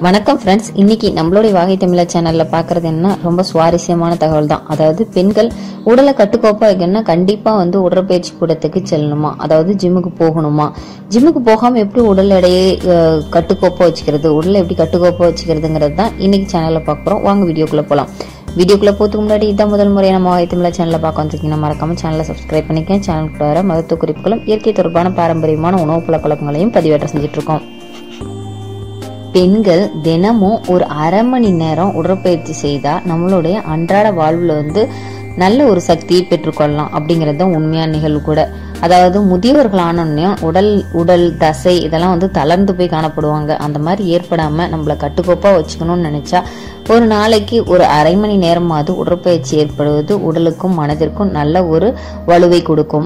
வணக்கம் ஃப்ரெண்ட்ஸ் இன்னைக்கு நம்மளுடைய வாகை தமிழா சேனல்ல பாக்குறது என்ன ரொம்ப சுவாரஸ்யமான தகவல் தான் அதாவது பெண்கள் உடலை கட்டுக்கோப்பா வைக்கணும்னா கண்டிப்பா வந்து உடற்பயிற்சி கூடத்துக்கு செல்லணுமா அதாவது ஜிம்முக்கு போகணுமா ஜிம்முக்கு போகாம எப்படி உடல் எடையை அஹ், கட்டுக்கோப்பா வச்சுக்கிறது உடலை எப்படி கட்டுக்கோப்பா வச்சுக்கிறதுங்கிறது தான் இன்னைக்கு சேனல்ல பார்க்க போறோம் வாங்க வீடியோக்குள்ள போலாம் வீடியோக்குள்ள போறதுக்கு முன்னாடி இதான் முதல் முறையாக நம்ம வாகை தமிழா சேனலை பார்க்க வந்திருக்கீங்கன்னா மறக்காம சேனலை சப்ஸ்கிரைப் பண்ணிக்கேன் சேனலுக்கு வர மருத்துவ குறிப்புகளும் இயற்கை தொடர்பான பாரம்பரியமான உணவு பழக்க வழக்கங்களையும் பதிவேற்றம் செஞ்சுட்டு இருக்கோம் பெண்கள் தினமும் ஒரு அரை மணி நேரம் உடற்பயிற்சி செய்தா நம்மளுடைய அன்றாட வாழ்வுல வந்து நல்ல ஒரு சக்தியை பெற்றுக்கொள்ளலாம் அப்படிங்கிறது தான் உண்மையான நிகழ்வு கூட அதாவது முதியவர்கள் ஆனோடனே உடல் உடல் தசை இதெல்லாம் வந்து தளர்ந்து போய் காணப்படுவாங்க அந்த மாதிரி ஏற்படாம நம்மள கட்டுக்கோப்பா வச்சுக்கணும்னு நினைச்சா ஒரு நாளைக்கு ஒரு அரை மணி நேரமாவது உடற்பயிற்சி ஏற்படுவது உடலுக்கும் மனதிற்கும் நல்ல ஒரு வலுவை கொடுக்கும்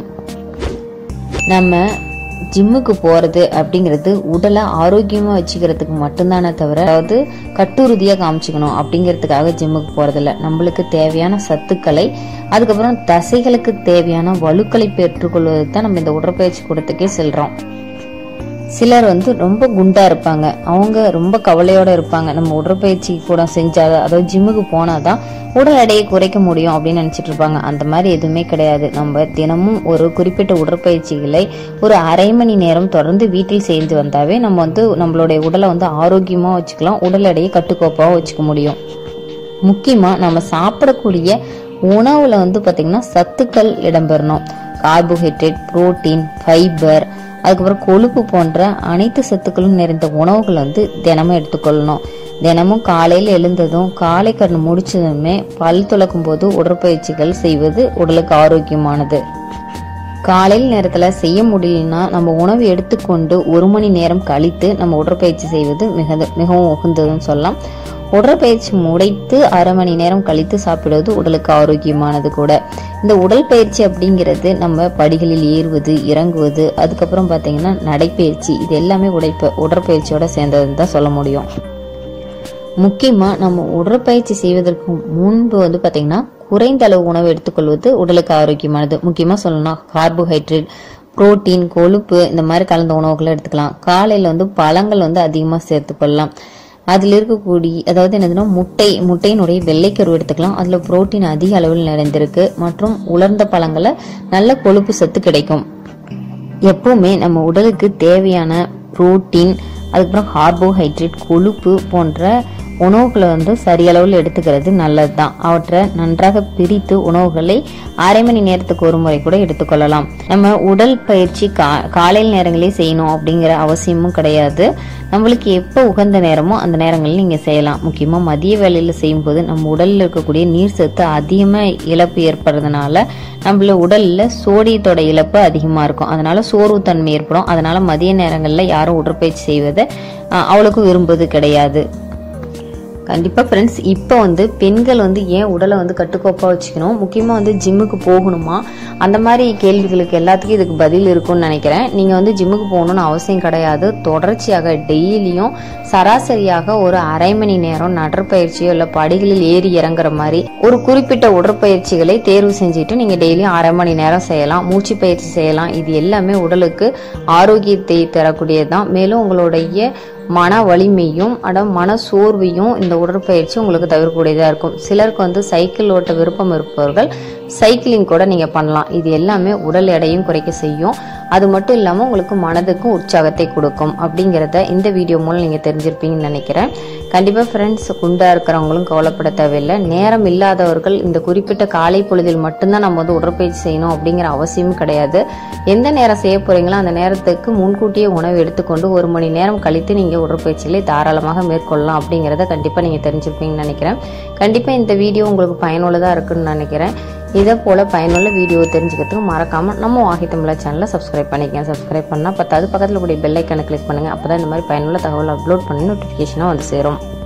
நம்ம ஜிம்முக்கு போறது அப்படிங்கிறது உடலை ஆரோக்கியமா வச்சுக்கிறதுக்கு மட்டும்தானே தவிர அதாவது கட்டுறுதியா காமிச்சுக்கணும் அப்படிங்கிறதுக்காக ஜிம்முக்கு போறதில்ல நம்மளுக்கு தேவையான சத்துக்களை அதுக்கப்புறம் தசைகளுக்கு தேவையான வலுக்களை பெற்றுக்கொள்வது தான் நம்ம இந்த உடற்பயிற்சி கூடத்துக்கே செல்றோம் சிலர் வந்து ரொம்ப குண்டா இருப்பாங்க அவங்க ரொம்ப கவலையோட இருப்பாங்க நம்ம உடற்பயிற்சி கூட செஞ்சா அதாவது ஜிம்முக்கு போனாதான் உடல் எடையை குறைக்க முடியும் அப்படின்னு நினைச்சிட்டு இருப்பாங்க அந்த மாதிரி எதுவுமே கிடையாது நம்ம தினமும் ஒரு குறிப்பிட்ட உடற்பயிற்சிகளை ஒரு அரை மணி நேரம் தொடர்ந்து வீட்டில் செய்து வந்தாவே நம்ம வந்து நம்மளுடைய உடலை வந்து ஆரோக்கியமா வச்சுக்கலாம் உடல் எடையை கட்டுக்கோப்பாக வச்சுக்க முடியும் முக்கியமா நம்ம சாப்பிடக்கூடிய உணவுல வந்து பாத்தீங்கன்னா சத்துக்கள் இடம்பெறணும் கார்போஹைட்ரேட் புரோட்டீன் ஃபைபர் அதுக்கப்புறம் கொழுப்பு போன்ற அனைத்து சத்துக்களும் நிறைந்த உணவுகள் வந்து தினமும் எடுத்துக்கொள்ளணும் தினமும் காலையில் எழுந்ததும் காலை கண் முடிச்சதுமே பல் துலக்கும் போது உடற்பயிற்சிகள் செய்வது உடலுக்கு ஆரோக்கியமானது காலையில் நேரத்தில் செய்ய முடியலன்னா நம்ம உணவு எடுத்துக்கொண்டு ஒரு மணி நேரம் கழித்து நம்ம உடற்பயிற்சி செய்வது மிக மிகவும் உகந்ததுன்னு சொல்லலாம் உடற்பயிற்சி முடைத்து அரை மணி நேரம் கழித்து சாப்பிடுவது உடலுக்கு ஆரோக்கியமானது கூட இந்த உடல் பயிற்சி அப்படிங்கிறது நம்ம படிகளில் ஏறுவது இறங்குவது அதுக்கப்புறம் பார்த்தீங்கன்னா நடைப்பயிற்சி இது எல்லாமே உடைப்ப உடற்பயிற்சியோட சேர்ந்ததுன்னு தான் சொல்ல முடியும் முக்கியமா நம்ம உடற்பயிற்சி செய்வதற்கு முன்பு வந்து பாத்தீங்கன்னா குறைந்த அளவு உணவு எடுத்துக்கொள்வது உடலுக்கு ஆரோக்கியமானது முக்கியமா சொல்லணும்னா கார்போஹைட்ரேட் புரோட்டீன் கொழுப்பு இந்த மாதிரி கலந்த உணவுகளை எடுத்துக்கலாம் காலையில வந்து பழங்கள் வந்து அதிகமா சேர்த்துக்கொள்ளலாம் அதில் இருக்கக்கூடிய அதாவது என்னதுன்னா முட்டை முட்டையினுடைய வெள்ளைக்கரு எடுத்துக்கலாம் அதில் புரோட்டீன் அதிக அளவில் நிறைந்திருக்கு மற்றும் உலர்ந்த பழங்களை நல்ல கொழுப்பு சத்து கிடைக்கும் எப்பவுமே நம்ம உடலுக்கு தேவையான புரோட்டீன் அதுக்கப்புறம் கார்போஹைட்ரேட் கொழுப்பு போன்ற உணவுகளை வந்து சரியளவில் எடுத்துக்கிறது நல்லது தான் அவற்றை நன்றாக பிரித்து உணவுகளை அரை மணி நேரத்துக்கு ஒரு முறை கூட எடுத்துக்கொள்ளலாம் நம்ம உடல் பயிற்சி கா காலையில் நேரங்களே செய்யணும் அப்படிங்கிற அவசியமும் கிடையாது நம்மளுக்கு எப்போ உகந்த நேரமோ அந்த நேரங்களில் நீங்கள் செய்யலாம் முக்கியமாக மதிய வேலையில் செய்யும்போது நம்ம உடலில் இருக்கக்கூடிய நீர் சத்து அதிகமாக இழப்பு ஏற்படுறதுனால நம்மள உடலில் சோடியத்தோட இழப்பு அதிகமாக இருக்கும் அதனால சோர்வுத்தன்மை ஏற்படும் அதனால மதிய நேரங்களில் யாரும் உடற்பயிற்சி செய்வதை அஹ், அவ்வளோக்கும் விரும்புவது கிடையாது கண்டிப்பாக ஃப்ரெண்ட்ஸ் இப்போ வந்து பெண்கள் வந்து ஏன் உடலை வந்து கட்டுக்கோப்பாக வச்சுக்கணும் முக்கியமாக வந்து ஜிம்முக்கு போகணுமா அந்த மாதிரி கேள்விகளுக்கு எல்லாத்துக்கும் இதுக்கு பதில் இருக்கும்னு நினைக்கிறேன் நீங்கள் வந்து ஜிம்முக்கு போகணும்னு அவசியம் கிடையாது தொடர்ச்சியாக டெய்லியும் சராசரியாக ஒரு அரை மணி நேரம் நடைப்பயிற்சியோ இல்லை படிகளில் ஏறி இறங்குற மாதிரி ஒரு குறிப்பிட்ட உடற்பயிற்சிகளை தேர்வு செஞ்சுட்டு நீங்கள் டெய்லியும் அரை மணி நேரம் செய்யலாம் மூச்சு பயிற்சி செய்யலாம் இது எல்லாமே உடலுக்கு ஆரோக்கியத்தை தரக்கூடியது தான் மேலும் உங்களுடைய மன வலிமையும் அட மன சோர்வையும் இந்த உடற்பயிற்சி உங்களுக்கு தவிர்க்கக்கூடியதாக இருக்கும் சிலருக்கு வந்து சைக்கிள் ஓட்ட விருப்பம் இருப்பவர்கள் சைக்கிளிங் கூட நீங்கள் பண்ணலாம் இது எல்லாமே உடல் எடையும் குறைக்க செய்யும் அது மட்டும் இல்லாமல் உங்களுக்கு மனதுக்கும் உற்சாகத்தை கொடுக்கும் அப்படிங்கிறத இந்த வீடியோ மூலம் நீங்கள் தெரிஞ்சிருப்பீங்கன்னு நினைக்கிறேன் கண்டிப்பாக ஃப்ரெண்ட்ஸ் குண்டா இருக்கிறவங்களும் கவலைப்பட தேவையில்லை நேரம் இல்லாதவர்கள் இந்த குறிப்பிட்ட காலை பொழுதில் மட்டும்தான் நம்ம வந்து உடற்பயிற்சி செய்யணும் அப்படிங்கிற அவசியமும் கிடையாது எந்த நேரம் செய்ய போறீங்களோ அந்த நேரத்துக்கு முன்கூட்டியே உணவு எடுத்துக்கொண்டு ஒரு மணி நேரம் கழித்து நீங்கள் உடற்பயிற்சிகளை தாராளமாக மேற்கொள்ளலாம் அப்படிங்கிறத கண்டிப்பாக நீங்கள் தெரிஞ்சிருப்பீங்கன்னு நினைக்கிறேன் கண்டிப்பாக இந்த வீடியோ உங்களுக்கு பயனுள்ளதாக இருக்குன்னு நினைக்கிறேன் இதே போல் பயனுள்ள வீடியோ தெரிஞ்சுக்கிறதுக்கு மறக்காமல் நம்ம வாகி தமிழா சேனலை சப்ஸ்கிரைப் பண்ணிக்கங்க சப்ஸ்கிரைப் பண்ணால் பத்தாவது பக்கத்தில் கூடிய பெல் ஐக்கனை கிளிக் பண்ணுங்கள் அப்போ தான் இந்த மாதிரி பயனுள்ள தகவல் அப்லோட் பண்ணி நோட்டிஃபிகேஷனாக வந்து சேரும்